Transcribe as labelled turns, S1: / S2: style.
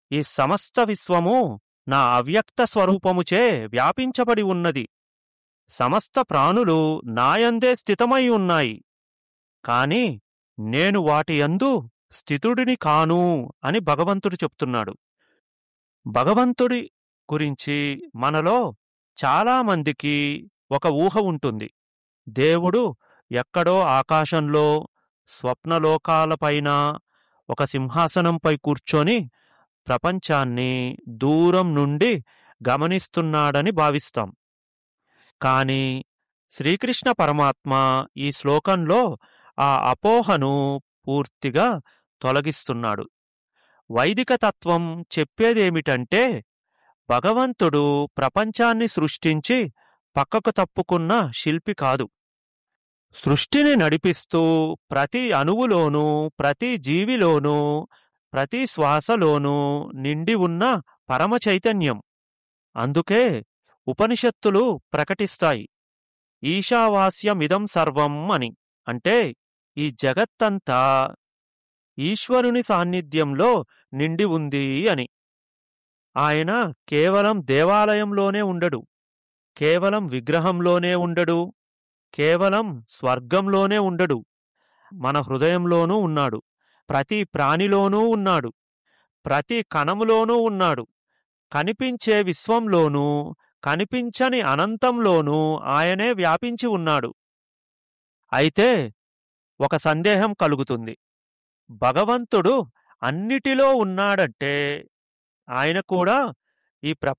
S1: ఈ సమస్త విశ్వము నా అవ్యక్త స్వరూపముచే వ్యాపించబడి ఉన్నది సమస్త ప్రాణులు నాయందే స్థితమై ఉన్నాయి కాని నేను వాటి యందు స్థితుడిని కాను అని భగవంతుడు చెప్తున్నాడు భగవంతుడి గురించి మనలో చాలామందికి ఒక ఊహ ఉంటుంది దేవుడు ఎక్కడో ఆకాశంలో స్వప్నలోకాలపైన ఒక సింహాసనంపై కూర్చొని ప్రపంచాన్ని దూరం నుండి గమనిస్తున్నాడని భావిస్తాం కాని శ్రీకృష్ణ పరమాత్మ ఈ శ్లోకంలో ఆ అపోహను పూర్తిగా తొలగిస్తున్నాడు వైదిక తత్వం చెప్పేదేమిటంటే భగవంతుడు ప్రపంచాన్ని సృష్టించి పక్కకు తప్పుకున్న శిల్పి కాదు సృష్టిని నడిపిస్తూ ప్రతి అణువులోనూ ప్రతి జీవిలోనూ ప్రతి శ్వాసలోనూ నిండి ఉన్న పరమ చైతన్యం అందుకే ఉపనిషత్తులు ప్రకటిస్తాయి ఈశావాస్యమిదం సర్వం అని అంటే ఈ జగత్తంతా ఈశ్వరుని సాన్నిధ్యంలో నిండి ఉంది అని ఆయన కేవలం దేవాలయంలోనే ఉండడు కేవలం విగ్రహంలోనే ఉండడు కేవలం స్వర్గంలోనే ఉండడు మన హృదయంలోనూ ఉన్నాడు ప్రతి ప్రాణిలోనూ ఉన్నాడు ప్రతి కణములోనూ ఉన్నాడు కనిపించే విశ్వంలోనూ కనిపించని అనంతంలోనూ ఆయనే వ్యాపించి ఉన్నాడు అయితే ఒక సందేహం కలుగుతుంది భగవంతుడు అన్నిటిలో ఉన్నాడంటే ఆయన కూడా ఈ ప్రపంచ